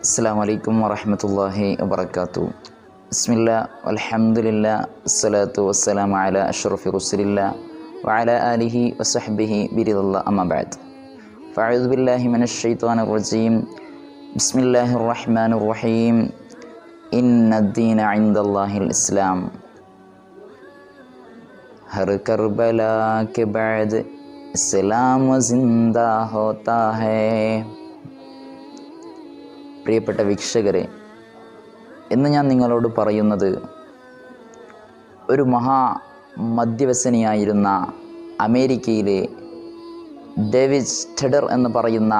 അസ്സാം വലൈക്കും വറഹമത്തല്ലാഹി വബർക്കാത്തു ബിസ്മില്ല അൽഹംദുലില്ല അസ്സലാത്തു വസ്സലാം അല അഷ്റഫി റുസുലില്ല വഅല ആലിഹി വസഹബിഹി ബിരിദുള്ള അമ്മബാദ് ഫഅഊദു ബില്ലാഹി മിനശ് ശൈത്വാനിർ റജീം ബിസ്മില്ലാഹിർ റഹ്മാനിർ റഹീം ഇന്ന ദീന ഇൻദല്ലാഹിൽ ഇസ്ലാം हर करबला के बाद इस्लाम जिंदा होता है പ്രിയപ്പെട്ട വീക്ഷകരെ ഇന്ന് ഞാൻ നിങ്ങളോട് പറയുന്നത് ഒരു മഹാ മദ്യവ്യസനിയായിരുന്ന അമേരിക്കയിലെ ഡേവിഡ് സ്റ്റഡർ എന്ന് പറയുന്ന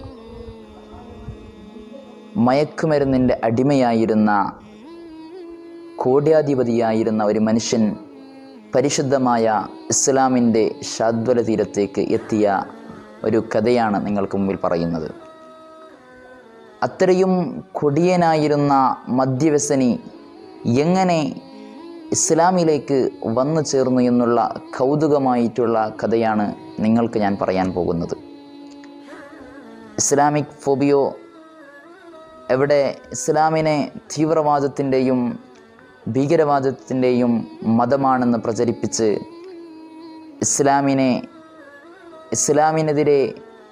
മയക്കുമരുന്നിൻ്റെ അടിമയായിരുന്ന കോട്യാധിപതിയായിരുന്ന ഒരു മനുഷ്യൻ പരിശുദ്ധമായ ഇസ്ലാമിൻ്റെ ഷാദ്വല തീരത്തേക്ക് എത്തിയ ഒരു കഥയാണ് നിങ്ങൾക്ക് മുമ്പിൽ പറയുന്നത് അത്രയും കൊടിയനായിരുന്ന മദ്യവ്യസനി എങ്ങനെ ഇസ്ലാമിലേക്ക് വന്നു ചേർന്നു എന്നുള്ള കൗതുകമായിട്ടുള്ള കഥയാണ് നിങ്ങൾക്ക് ഞാൻ പറയാൻ പോകുന്നത് ഇസ്ലാമിക് ഫോബിയോ എവിടെ ഇസ്ലാമിനെ തീവ്രവാദത്തിൻ്റെയും ഭീകരവാദത്തിൻ്റെയും മതമാണെന്ന് പ്രചരിപ്പിച്ച് ഇസ്ലാമിനെ ഇസ്ലാമിനെതിരെ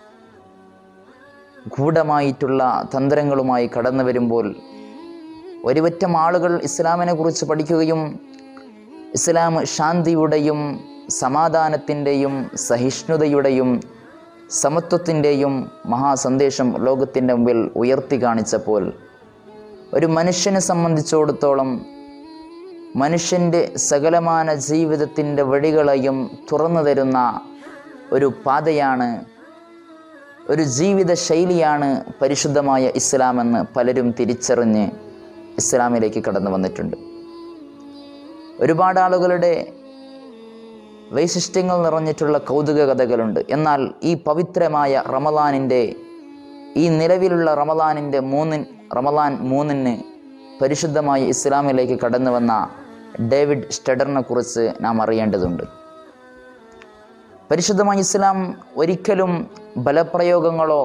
ഗൂഢമായിട്ടുള്ള തന്ത്രങ്ങളുമായി കടന്നു വരുമ്പോൾ ഒരുപറ്റം ആളുകൾ ഇസ്ലാമിനെ കുറിച്ച് പഠിക്കുകയും ഇസ്ലാം ശാന്തിയുടെയും സമാധാനത്തിൻ്റെയും സഹിഷ്ണുതയുടെയും സമത്വത്തിൻ്റെയും മഹാസന്ദേശം ലോകത്തിൻ്റെ മുമ്പിൽ ഉയർത്തി കാണിച്ചപ്പോൾ ഒരു മനുഷ്യനെ സംബന്ധിച്ചിടത്തോളം മനുഷ്യൻ്റെ സകലമാന ജീവിതത്തിൻ്റെ വഴികളെയും തുറന്നു തരുന്ന ഒരു പാതയാണ് ഒരു ജീവിത ശൈലിയാണ് പരിശുദ്ധമായ ഇസ്ലാമെന്ന് പലരും തിരിച്ചറിഞ്ഞ് ഇസ്ലാമിലേക്ക് കടന്നു വന്നിട്ടുണ്ട് ഒരുപാട് ആളുകളുടെ വൈശിഷ്ട്യങ്ങൾ നിറഞ്ഞിട്ടുള്ള കൗതുക കഥകളുണ്ട് എന്നാൽ ഈ പവിത്രമായ റമദാനിൻ്റെ ഈ നിലവിലുള്ള റമദാനിൻ്റെ മൂന്നിൻ റമദാൻ മൂന്നിന് പരിശുദ്ധമായ ഇസ്ലാമിലേക്ക് കടന്നു വന്ന ഡേവിഡ് സ്റ്റഡറിനെ കുറിച്ച് നാം അറിയേണ്ടതുണ്ട് പരിശുദ്ധമായ ഇസ്ലാം ഒരിക്കലും ബലപ്രയോഗങ്ങളോ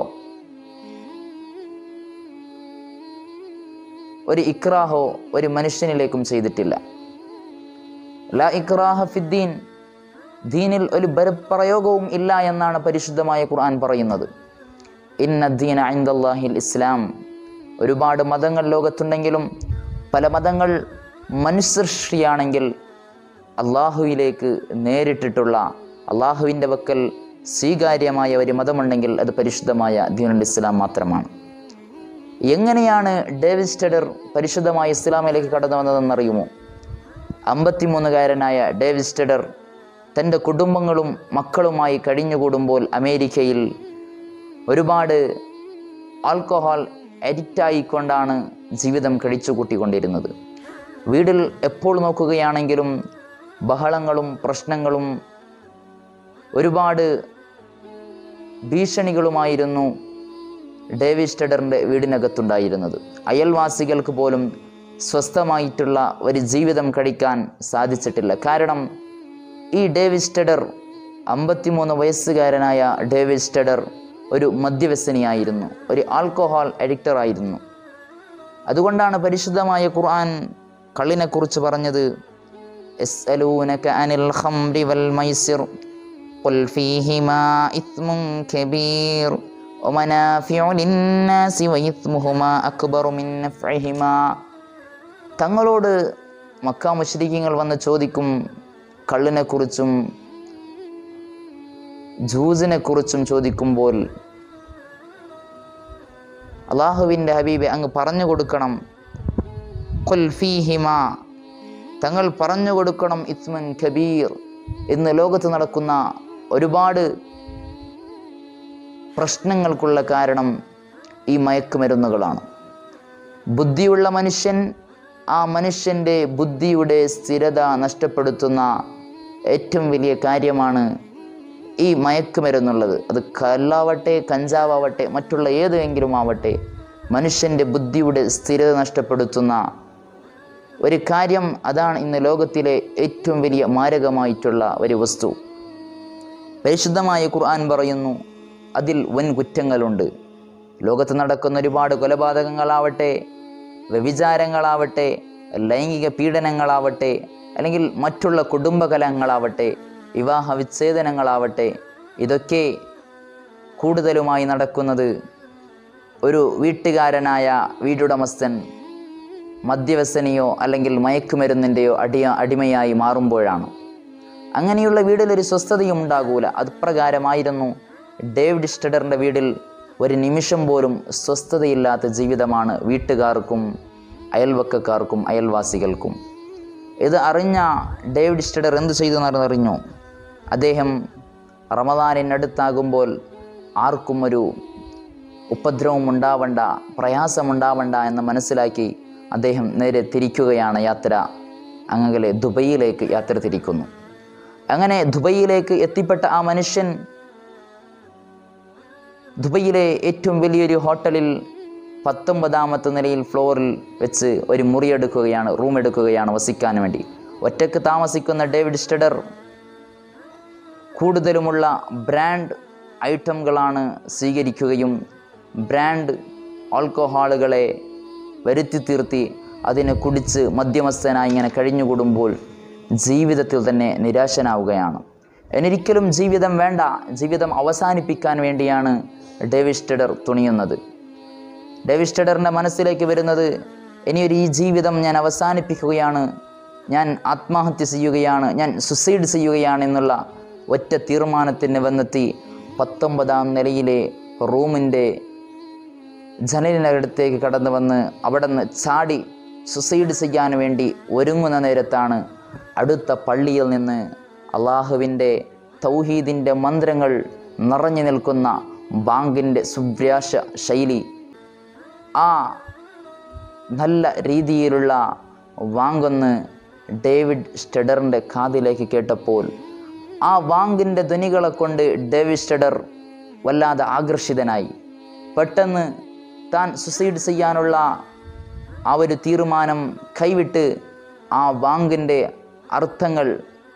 ഒരു ഇക്രാഹോ ഒരു മനുഷ്യനിലേക്കും ചെയ്തിട്ടില്ല ലാ ഇക്രാഹ ഫിദ്ദീൻ ദീനിൽ ഒരു ബലപ്രയോഗവും ഇല്ല എന്നാണ് പരിശുദ്ധമായ ഖുർആൻ പറയുന്നത് ഇന്ന ദീന ഐന്ദല്ലാഹിൽ ഇസ്ലാം ഒരുപാട് മതങ്ങൾ ലോകത്തുണ്ടെങ്കിലും പല മതങ്ങൾ മനുഷ്യസൃഷ്ടിയാണെങ്കിൽ അള്ളാഹുവിലേക്ക് നേരിട്ടിട്ടുള്ള അള്ളാഹുവിൻ്റെ വക്കൽ സ്വീകാര്യമായ ഒരു മതമുണ്ടെങ്കിൽ അത് പരിശുദ്ധമായ ദീനുൽ ഇസ്ലാം മാത്രമാണ് എങ്ങനെയാണ് ഡേവിഡ് സ്റ്റഡർ പരിശുദ്ധമായ ഇസ്ലാമിലേക്ക് കടന്നു വന്നതെന്നറിയുമോ അമ്പത്തിമൂന്നുകാരനായ ഡേവിഡ് സ്റ്റഡർ തൻ്റെ കുടുംബങ്ങളും മക്കളുമായി കഴിഞ്ഞുകൂടുമ്പോൾ അമേരിക്കയിൽ ഒരുപാട് ആൽക്കഹോൾ അഡിക്റ്റായിക്കൊണ്ടാണ് ജീവിതം കഴിച്ചു കൂട്ടിക്കൊണ്ടിരുന്നത് വീട്ടിൽ എപ്പോൾ നോക്കുകയാണെങ്കിലും ബഹളങ്ങളും പ്രശ്നങ്ങളും ഒരുപാട് ഭീഷണികളുമായിരുന്നു ഡേവിഡ് സ്റ്റഡറിൻ്റെ വീടിനകത്തുണ്ടായിരുന്നത് അയൽവാസികൾക്ക് പോലും സ്വസ്ഥമായിട്ടുള്ള ഒരു ജീവിതം കഴിക്കാൻ സാധിച്ചിട്ടില്ല കാരണം ഈ ഡേവിഡ് സ്റ്റഡർ അമ്പത്തിമൂന്ന് വയസ്സുകാരനായ ഡേവിഡ് സ്റ്റഡർ ഒരു മദ്യവ്യസനിയായിരുന്നു ഒരു ആൽക്കഹോൾ അഡിക്റ്റർ ആയിരുന്നു അതുകൊണ്ടാണ് പരിശുദ്ധമായ ഖുർആൻ കള്ളിനെക്കുറിച്ച് പറഞ്ഞത് يسألونك عن الخمر والميسر قل فيهما إثم كبير ومنافع للناس وإثمهما أكبر من نفعهما തങ്ങളോട് മക്ക മുശ്രിക്കങ്ങൾ വന്ന് ചോദിക്കും കള്ളിനെക്കുറിച്ചും ജൂസിനെക്കുറിച്ചും ചോദിക്കുമ്പോൾ അള്ളാഹുവിൻ്റെ ഹബീബെ അങ്ങ് പറഞ്ഞു കൊടുക്കണം കൊൽ ഫീഹിമ തങ്ങൾ പറഞ്ഞു കൊടുക്കണം ഇസ്മൻ കബീർ ഇന്ന് ലോകത്ത് നടക്കുന്ന ഒരുപാട് പ്രശ്നങ്ങൾക്കുള്ള കാരണം ഈ മയക്കുമരുന്നുകളാണ് ബുദ്ധിയുള്ള മനുഷ്യൻ ആ മനുഷ്യൻ്റെ ബുദ്ധിയുടെ സ്ഥിരത നഷ്ടപ്പെടുത്തുന്ന ഏറ്റവും വലിയ കാര്യമാണ് ഈ മയക്കുമരുന്നുള്ളത് അത് കല്ലാവട്ടെ കഞ്ചാവട്ടെ മറ്റുള്ള ഏതെങ്കിലും ആവട്ടെ മനുഷ്യൻ്റെ ബുദ്ധിയുടെ സ്ഥിരത നഷ്ടപ്പെടുത്തുന്ന ഒരു കാര്യം അതാണ് ഇന്ന് ലോകത്തിലെ ഏറ്റവും വലിയ മാരകമായിട്ടുള്ള ഒരു വസ്തു പരിശുദ്ധമായ ഖുർആൻ പറയുന്നു അതിൽ വൻ കുറ്റങ്ങളുണ്ട് ലോകത്ത് നടക്കുന്ന ഒരുപാട് കൊലപാതകങ്ങളാവട്ടെ വ്യഭിചാരങ്ങളാവട്ടെ ലൈംഗിക പീഡനങ്ങളാവട്ടെ അല്ലെങ്കിൽ മറ്റുള്ള കുടുംബകലഹങ്ങളാവട്ടെ വിവാഹ വിച്ഛേദനങ്ങളാവട്ടെ ഇതൊക്കെ കൂടുതലുമായി നടക്കുന്നത് ഒരു വീട്ടുകാരനായ വീട്ടുടമസ്ഥൻ മദ്യവ്യസനിയോ അല്ലെങ്കിൽ മയക്കുമരുന്നിൻ്റെയോ അടിയ അടിമയായി മാറുമ്പോഴാണ് അങ്ങനെയുള്ള വീടിലൊരു സ്വസ്ഥതയും ഉണ്ടാകൂല അതുപ്രകാരമായിരുന്നു ഡേവിഡ് സ്റ്റഡറിൻ്റെ വീടിൽ ഒരു നിമിഷം പോലും സ്വസ്ഥതയില്ലാത്ത ജീവിതമാണ് വീട്ടുകാർക്കും അയൽവക്കക്കാർക്കും അയൽവാസികൾക്കും ഇത് അറിഞ്ഞ ഡേവിഡ് സ്റ്റഡർ എന്ത് ചെയ്തു എന്നറിഞ്ഞു അദ്ദേഹം റമദാനിനടുത്താകുമ്പോൾ ആർക്കും ഒരു ഉപദ്രവം ഉണ്ടാവണ്ട പ്രയാസമുണ്ടാവണ്ട എന്ന് മനസ്സിലാക്കി അദ്ദേഹം നേരെ തിരിക്കുകയാണ് യാത്ര അങ്ങനെ ദുബൈയിലേക്ക് യാത്ര തിരിക്കുന്നു അങ്ങനെ ദുബൈയിലേക്ക് എത്തിപ്പെട്ട ആ മനുഷ്യൻ ദുബൈയിലെ ഏറ്റവും വലിയൊരു ഹോട്ടലിൽ പത്തൊമ്പതാമത്തെ നിലയിൽ ഫ്ലോറിൽ വെച്ച് ഒരു മുറി എടുക്കുകയാണ് റൂം എടുക്കുകയാണ് വസിക്കാൻ വേണ്ടി ഒറ്റക്ക് താമസിക്കുന്ന ഡേവിഡ് സ്റ്റഡർ കൂടുതലുമുള്ള ബ്രാൻഡ് ഐറ്റംകളാണ് സ്വീകരിക്കുകയും ബ്രാൻഡ് ആൽക്കഹോളുകളെ വരുത്തി തീർത്തി അതിനെ കുടിച്ച് മധ്യമസ്ഥനായി ഇങ്ങനെ കഴിഞ്ഞുകൂടുമ്പോൾ ജീവിതത്തിൽ തന്നെ നിരാശനാവുകയാണ് എനിരിക്കലും ജീവിതം വേണ്ട ജീവിതം അവസാനിപ്പിക്കാൻ വേണ്ടിയാണ് ഡേവിഡ് സ്റ്റഡർ തുണിയുന്നത് ഡേവിഡ് സ്റ്റഡറിൻ്റെ മനസ്സിലേക്ക് വരുന്നത് ഇനിയൊരു ഈ ജീവിതം ഞാൻ അവസാനിപ്പിക്കുകയാണ് ഞാൻ ആത്മഹത്യ ചെയ്യുകയാണ് ഞാൻ സുസൈഡ് ചെയ്യുകയാണ് എന്നുള്ള ഒറ്റ തീരുമാനത്തിന് വന്നെത്തി പത്തൊമ്പതാം നിലയിലെ റൂമിൻ്റെ ജനലിനടുത്തേക്ക് കടന്നു വന്ന് അവിടെ നിന്ന് ചാടി സുസൈഡ് ചെയ്യാൻ വേണ്ടി ഒരുങ്ങുന്ന നേരത്താണ് അടുത്ത പള്ളിയിൽ നിന്ന് അള്ളാഹുവിൻ്റെ തൗഹീദിൻ്റെ മന്ത്രങ്ങൾ നിറഞ്ഞു നിൽക്കുന്ന ബാങ്കിൻ്റെ സുഭ്രാശ ശൈലി ആ നല്ല രീതിയിലുള്ള വാങ്കൊന്ന് ഡേവിഡ് സ്റ്റഡറിൻ്റെ കാതിലേക്ക് കേട്ടപ്പോൾ ആ വാങ്കിൻ്റെ ധ്വനികളെ കൊണ്ട് ഡേവിഡ് സ്റ്റഡർ വല്ലാതെ ആകർഷിതനായി പെട്ടെന്ന് താൻ സുസൈഡ് ചെയ്യാനുള്ള ആ ഒരു തീരുമാനം കൈവിട്ട് ആ വാങ്കിൻ്റെ അർത്ഥങ്ങൾ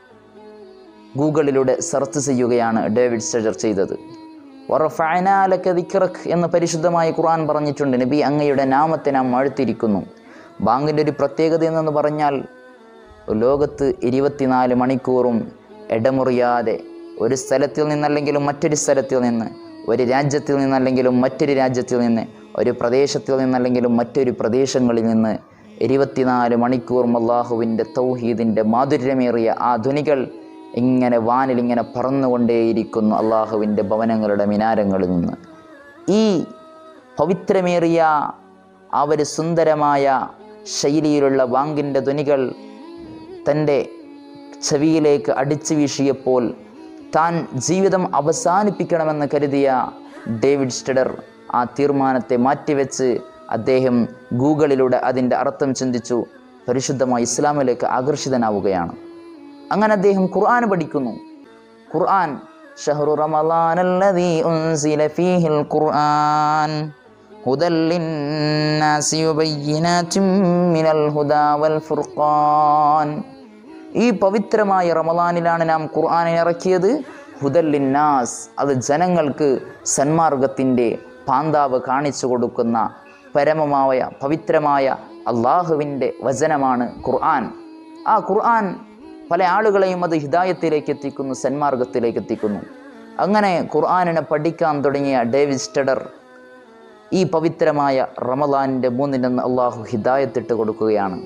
ഗൂഗിളിലൂടെ സെർച്ച് ചെയ്യുകയാണ് ഡേവിഡ് സ്റ്റഡർ ചെയ്തത് വറഫഅനാലക ദിക്റക് എന്ന് പരിശുദ്ധമായ ഖുർആൻ പറഞ്ഞിട്ടുണ്ട് നബി അങ്ങയുടെ നാമത്തെ നാം വാഴ്ത്തിയിരിക്കുന്നു ബാങ്കിൻ്റെ ഒരു പ്രത്യേകത എന്നു പറഞ്ഞാൽ ലോകത്ത് ഇരുപത്തിനാല് മണിക്കൂറും ഇടമുറിയാതെ ഒരു സ്ഥലത്തിൽ നിന്നല്ലെങ്കിലും മറ്റൊരു സ്ഥലത്തിൽ നിന്ന് ഒരു രാജ്യത്തിൽ നിന്നല്ലെങ്കിലും മറ്റൊരു രാജ്യത്തിൽ നിന്ന് ഒരു പ്രദേശത്തിൽ നിന്നല്ലെങ്കിലും മറ്റൊരു പ്രദേശങ്ങളിൽ നിന്ന് ഇരുപത്തിനാല് മണിക്കൂറും അള്ളാഹുവിൻ്റെ തൗഹീദിൻ്റെ മാധുര്യമേറിയ ആ ധ്വനികൾ ഇങ്ങനെ വാനിൽ ഇങ്ങനെ പറന്നുകൊണ്ടേയിരിക്കുന്നു അള്ളാഹുവിൻ്റെ ഭവനങ്ങളുടെ മിനാരങ്ങളിൽ നിന്ന് ഈ പവിത്രമേറിയ ആ ഒരു സുന്ദരമായ ശൈലിയിലുള്ള വാങ്കിൻ്റെ ധ്വനികൾ തൻ്റെ ചെവിയിലേക്ക് അടിച്ചു വീശിയപ്പോൾ താൻ ജീവിതം അവസാനിപ്പിക്കണമെന്ന് കരുതിയ ഡേവിഡ് സ്റ്റഡർ ആ തീരുമാനത്തെ മാറ്റിവെച്ച് അദ്ദേഹം ഗൂഗിളിലൂടെ അതിൻ്റെ അർത്ഥം ചിന്തിച്ചു പരിശുദ്ധമായ ഇസ്ലാമിലേക്ക് ആകർഷിതനാവുകയാണ് അങ്ങനെ അദ്ദേഹം ഖുർആൻ പഠിക്കുന്നു ഖുർആൻ ഷഹ്റു റമളാനല്ലദീ ഉൻസില ഫീഹിൽ ഖുർആൻ ഹുദൽ ലിന്നാസി വബയ്യിനാത്തിൻ മിനൽ ഹുദാ വൽ ഫുർഖാൻ ഈ പവിത്രമായ റമളാനിലാണ് നാം ഖുർആൻ ഇറക്കിയത് ഹുദൽ ലിന്നാസ് അത് ജനങ്ങൾക്ക് സന്മാർഗത്തിൻ്റെ പാന്താവ് കാണിച്ചു കൊടുക്കുന്ന പരമമായ പവിത്രമായ അള്ളാഹുവിൻ്റെ വചനമാണ് ഖുർആൻ ആ ഖുർആൻ പല ആളുകളെയും അത് ഹിദായത്തിലേക്ക് എത്തിക്കുന്നു സന്മാർഗത്തിലേക്ക് എത്തിക്കുന്നു അങ്ങനെ ഖുർആനിനെ പഠിക്കാൻ തുടങ്ങിയ ഡേവിഡ് സ്റ്റഡർ ഈ പവിത്രമായ റമദാനിൻ്റെ മൂന്നിനെന്ന് അള്ളാഹു ഹിദായത്തിട്ട് കൊടുക്കുകയാണ്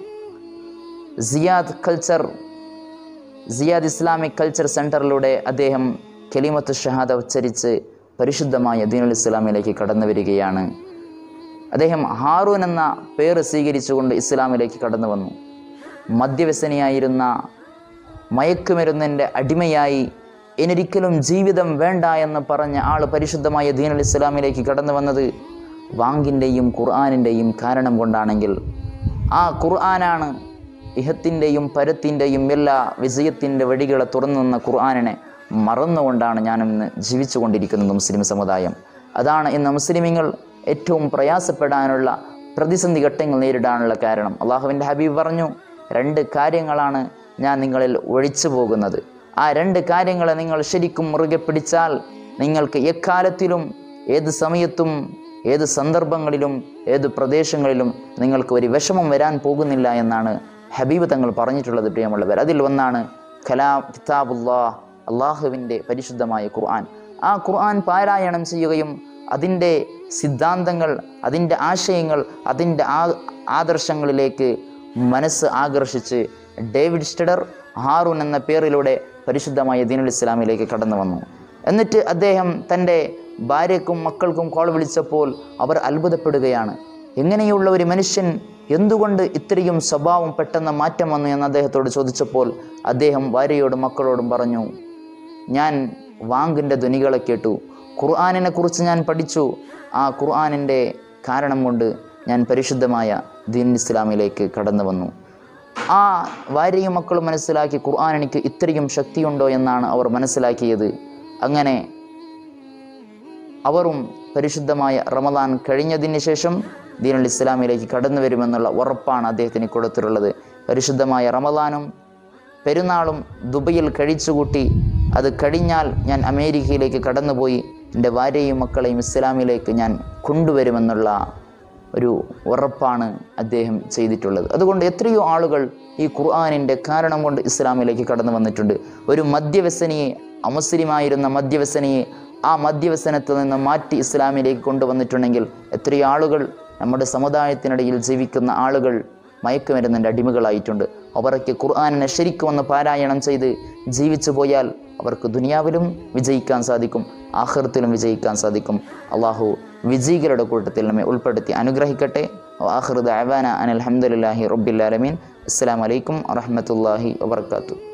Siyad culture Siyad Islamic culture സെൻറ്ററിലൂടെ അദ്ദേഹം കെലിമത്ത് ഷഹാദ ഉച്ചരിച്ച് പരിശുദ്ധമായ ദീനുൽ ഇസ്ലാമിലേക്ക് കടന്നു വരികയാണ് അദ്ദേഹം ഹാറൂൻ എന്ന പേര് സ്വീകരിച്ചുകൊണ്ട് ഇസ്ലാമിലേക്ക് കടന്നു വന്നു മദ്യവ്യസനിയായിരുന്ന മയക്കുമരുന്നിൻ്റെ അടിമയായി എനിരിക്കലും ജീവിതം വേണ്ട എന്ന് പറഞ്ഞ ആൾ പരിശുദ്ധമായ ദീനുൽ ഇസ്ലാമിലേക്ക് കടന്നു വന്നത് വാങ്കിൻ്റെയും ഖുർആാനിൻ്റെയും കാരണം കൊണ്ടാണെങ്കിൽ ആ ഖുർആനാണ് ഇഹത്തിൻ്റെയും പരത്തിൻ്റെയും എല്ലാ വിജയത്തിൻ്റെ വഴികളെ തുറന്നു നിന്ന ഖുർആാനിനെ മറന്നുകൊണ്ടാണ് ഞാൻ ഇന്ന് ജീവിച്ചു കൊണ്ടിരിക്കുന്നത് മുസ്ലിം സമുദായം അതാണ് ഇന്ന് മുസ്ലിമീങ്ങൾ ഏറ്റവും പ്രയാസപ്പെടാനുള്ള പ്രതിസന്ധി ഘട്ടങ്ങൾ നേരിടാനുള്ള കാരണം അള്ളാഹുവിൻ്റെ ഹബീബ് പറഞ്ഞു രണ്ട് കാര്യങ്ങളാണ് ഞാൻ നിങ്ങളിൽ ഒഴിച്ചു പോകുന്നത് ആ രണ്ട് കാര്യങ്ങളെ നിങ്ങൾ ശരിക്കും മുറുകെ പിടിച്ചാൽ നിങ്ങൾക്ക് എക്കാലത്തിലും ഏത് സമയത്തും ഏത് സന്ദർഭങ്ങളിലും ഏത് പ്രദേശങ്ങളിലും നിങ്ങൾക്ക് ഒരു വിഷമം വരാൻ പോകുന്നില്ല എന്നാണ് ഹബീബ് തങ്ങൾ പറഞ്ഞിട്ടുള്ളത് പ്രിയമുള്ളവർ അതിൽ ഒന്നാണ് കലാ കിതാബുല്ലാ അള്ളാഹുവിൻ്റെ പരിശുദ്ധമായ ഖുർആൻ ആ ഖുർആൻ പാരായണം ചെയ്യുകയും അതിൻ്റെ സിദ്ധാന്തങ്ങൾ അതിൻ്റെ ആശയങ്ങൾ അതിൻ്റെ ആ ആദർശങ്ങളിലേക്ക് മനസ്സ് ആകർഷിച്ച് ഡേവിഡ് സ്റ്റഡർ ഹാറൂൻ എന്ന പേരിലൂടെ പരിശുദ്ധമായ ദീനുൽ ഇസ്ലാമിലേക്ക് കടന്നു വന്നു എന്നിട്ട് അദ്ദേഹം തൻ്റെ ഭാര്യക്കും മക്കൾക്കും കോൾ വിളിച്ചപ്പോൾ അവർ അത്ഭുതപ്പെടുകയാണ് എങ്ങനെയുള്ള ഒരു മനുഷ്യൻ എന്തുകൊണ്ട് ഇത്രയും സ്വഭാവം പെട്ടെന്ന് മാറ്റം വന്നു എന്ന് അദ്ദേഹത്തോട് ചോദിച്ചപ്പോൾ അദ്ദേഹം ഭാര്യയോടും മക്കളോടും പറഞ്ഞു ഞാൻ വാങ്കിൻ്റെ ധ്വനികളെ കേട്ടു ഖുർആാനിനെ കുറിച്ച് ഞാൻ പഠിച്ചു ആ ഖുർആാനിൻ്റെ കാരണം കൊണ്ട് ഞാൻ പരിശുദ്ധമായ ദീൻ ഇസ്ലാമിലേക്ക് കടന്നു വന്നു ആ ഭാര്യയും മക്കളും മനസ്സിലാക്കി ഖുർആൻ എനിക്ക് ഇത്രയും ശക്തിയുണ്ടോ എന്നാണ് അവർ മനസ്സിലാക്കിയത് അങ്ങനെ അവരും പരിശുദ്ധമായ റമദാൻ കഴിഞ്ഞതിന് ശേഷം ദീനുൽ ഇസ്ലാമിലേക്ക് കടന്നു വരുമെന്നുള്ള ഉറപ്പാണ് അദ്ദേഹത്തിന് കൊടുത്തിട്ടുള്ളത് പരിശുദ്ധമായ റമദാനും പെരുന്നാളും ദുബൈയിൽ കഴിച്ചുകൂട്ടി അത് കഴിഞ്ഞാൽ ഞാൻ അമേരിക്കയിലേക്ക് കടന്നുപോയി എൻ്റെ ഭാര്യയും മക്കളെയും ഇസ്ലാമിലേക്ക് ഞാൻ കൊണ്ടുവരുമെന്നുള്ള ഒരു ഉറപ്പാണ് അദ്ദേഹം ചെയ്തിട്ടുള്ളത് അതുകൊണ്ട് എത്രയോ ആളുകൾ ഈ ഖുർആാനിൻ്റെ കാരണം കൊണ്ട് ഇസ്ലാമിലേക്ക് കടന്നു വന്നിട്ടുണ്ട് ഒരു മദ്യവ്യസനിയെ അമുസ്ലിമായിരുന്ന മദ്യവ്യസനിയെ ആ മദ്യവ്യസനത്തിൽ നിന്ന് മാറ്റി ഇസ്ലാമിലേക്ക് കൊണ്ടുവന്നിട്ടുണ്ടെങ്കിൽ എത്രയോ ആളുകൾ നമ്മുടെ സമുദായത്തിനിടയിൽ ജീവിക്കുന്ന ആളുകൾ മയക്കുമരുന്നിൻ്റെ അടിമകളായിട്ടുണ്ട് അവർക്ക് ഖുർആാനിനെ ശരിക്കും ഒന്ന് പാരായണം ചെയ്ത് ജീവിച്ചു പോയാൽ അവർക്ക് ദുനിയാവിലും വിജയിക്കാൻ സാധിക്കും ആഹൃത്തിലും വിജയിക്കാൻ സാധിക്കും അള്ളാഹു വിജയികളുടെ കൂട്ടത്തിൽ നമ്മെ ഉൾപ്പെടുത്തി അനുഗ്രഹിക്കട്ടെ ആഹൃദ് അവാന അനിൽ അഹമ്മദില്ലാഹി റബ്ബില്ലാലമീൻ അസ്സാം വലൈക്കും വറഹമത്തല്ലാഹി വാത്തു